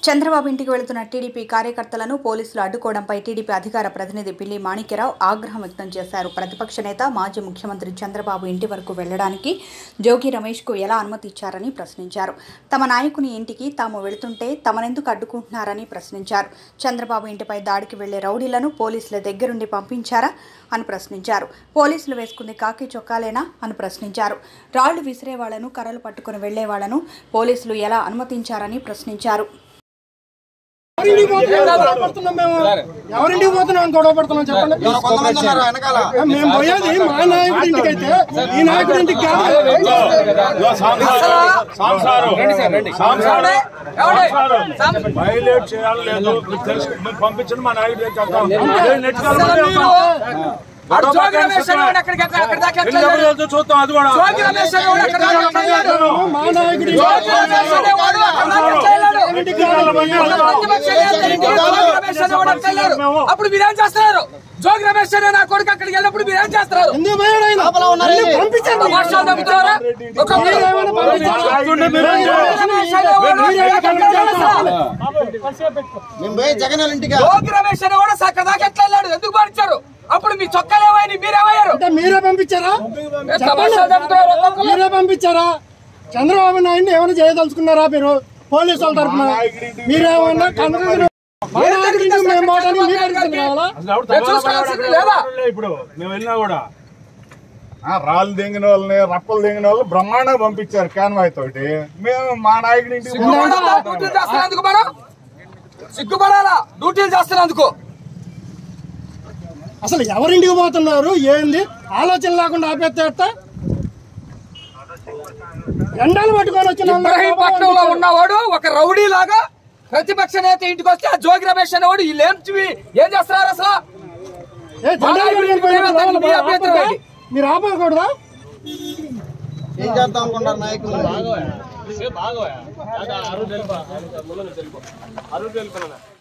చంద్రబాబు ఇంటికి వెళుతున్న టీడీపీ కార్యకర్తలను పోలీసులు అడ్డుకోవడంపై టీడీపీ అధికార ప్రతినిధి పిల్లి మాణిక్యరావు ఆగ్రహం వ్యక్తం చేశారు ప్రతిపక్ష నేత మాజీ ముఖ్యమంత్రి చంద్రబాబు ఇంటి వరకు వెళ్లడానికి జోగి రమేష్కు ఎలా అనుమతి ఇచ్చారని ప్రశ్నించారు తమ నాయకుని ఇంటికి తాము వెళుతుంటే తమనెందుకు అడ్డుకుంటున్నారని ప్రశ్నించారు చంద్రబాబు ఇంటిపై దాడికి వెళ్లే రౌడీలను పోలీసుల దగ్గరుండి పంపించారా అని ప్రశ్నించారు పోలీసులు వేసుకుంది కాకి చొక్కాలేనా అని ప్రశ్నించారు రాళ్లు విసిరే వాళ్లను కర్రలు పట్టుకుని వెళ్లే వాళ్లను పోలీసులు ఎలా అనుమతించారని ప్రశ్నించారు ఎవరింటికి పోతున్నాం గొడవ పడుతున్నాం మేము ఎవరింటికి పోతున్నాం గొడవ పడుతున్నాం చెప్పండి కొంతమంది ఉన్నారు వెనకాల మేము పోయేది మా నాయకుడి ఇంటికి అయితే ఈ నాయకుడి ఇంటికి కాదు వైలేట్ చేయాలి లేదు మీకు తెలుసు మీరు పంపించండి మా నాయుడు దగ్గరికి వెళ్తాం. అదే నెట్ కలవడం వెళ్తాం. అటు జోగి రమేష్ అనేవాడు అక్కడికి ఎక్కడ- అక్కడి దాకా ఎట్లా ఎన్ని వెళ్ళాడు? రోజులు చూద్దాం అది కూడా జోగి రమేష్ అనేవాడు అక్కడి దాకా ఎట్లా వెళ్ళాడు? మా నాయకుడి జోగి రమేష్ అనేవాడు అక్కడి దాకా ఎట్లా వెళ్ళాడు? మన ప్రతిపక్ష నేత ఇంటికి జోగి రమేష్ అనేవాడు ఎట్లా వెళ్ళాడు? అప్పుడు మీరేం చేస్తున్నారు జోగి రమేష్ అనే నా కొడుకు అక్కడికి వెళ్ళినప్పుడు మీరేం చేస్తున్నారు ఎందుకు పోయాడు ఆయన ఎందుకు పంపించండి వర్షాలు తగ్గుతున్నారా ఒక్కొక్కరు ఏమైనా పంపించాలి చెప్తుంటే మీరు ఏం చేయాలి? రమేష్ అనేవాడు అక్కడికి ఎట్లా వెళ్ళాడు? మేము పోయి జగన్ వాళ్ళ ఇంటికి జోగి రమేష్ అనేవాడు అక్కడ దాకా ఎట్లా వెళ్ళాడు ఎందుకు భరించారు అప్పుడు మీ చొక్కాలు ఏమైనా మీరేమయ్యారు అంటే మీరే పంపించారా వర్షాలు తగ్గుతున్నారు ఒక్కొక్కరు మీరే పంపించారా చంద్రబాబు నాయుడిని ఏమైనా చేయదలుచుకున్నారా మీరు పోలీసు వాళ్ళ తరఫున మీరేమన్నా కనుక మా నాయకుడి ఇంటికి మేము పోవడానికి మీరు అడుగుతున్నారు కావాలా అసలు ఎవరు నేను చూసుకోవాల్సింది లేదా? తగలబడే ఇప్పుడు మేము వెళ్ళినా కూడా ఆ, రాళ్ళు దింగిన వాళ్ళని రప్పలు దింగిన వాళ్ళు బ్రహ్మాండంగా పంపించారు కాన్వాయ్ తోటి మేము మా నాయకుడి ఇంటికి సిగ్గుపడాలా? డ్యూటీలు చేస్తున్నందుకు మనం సిగ్గుపడాలా డ్యూటీలు చేస్తున్నందుకు అసలు ఎవరింటికి పోతున్నారు ఏంది ఆలోచన లేకుండా ఆపేస్తే ఎట్టా? ఎండలు పట్టుకొని వచ్చిన వాళ్ళని ఇబ్రహీంపట్నంలో ఉన్నవాడు ఒక రౌడీ లాగా ప్రతిపక్ష నేత ఇంటికి వస్తే ఆ జోగి రమేష్ అనేవాడు వీళ్ళు ఏం చూ- ఏం చేస్తున్నారు అసలు ఏ, జెండాలు పట్టుకొని పోయిన మీ వాళ్ళు అభ్యంతరం ఆపకూడదా? ఏంటి? మీరు ఆపకూడదా ఏం చేద్దాం అనుకుంటారు నాయకులు బాగా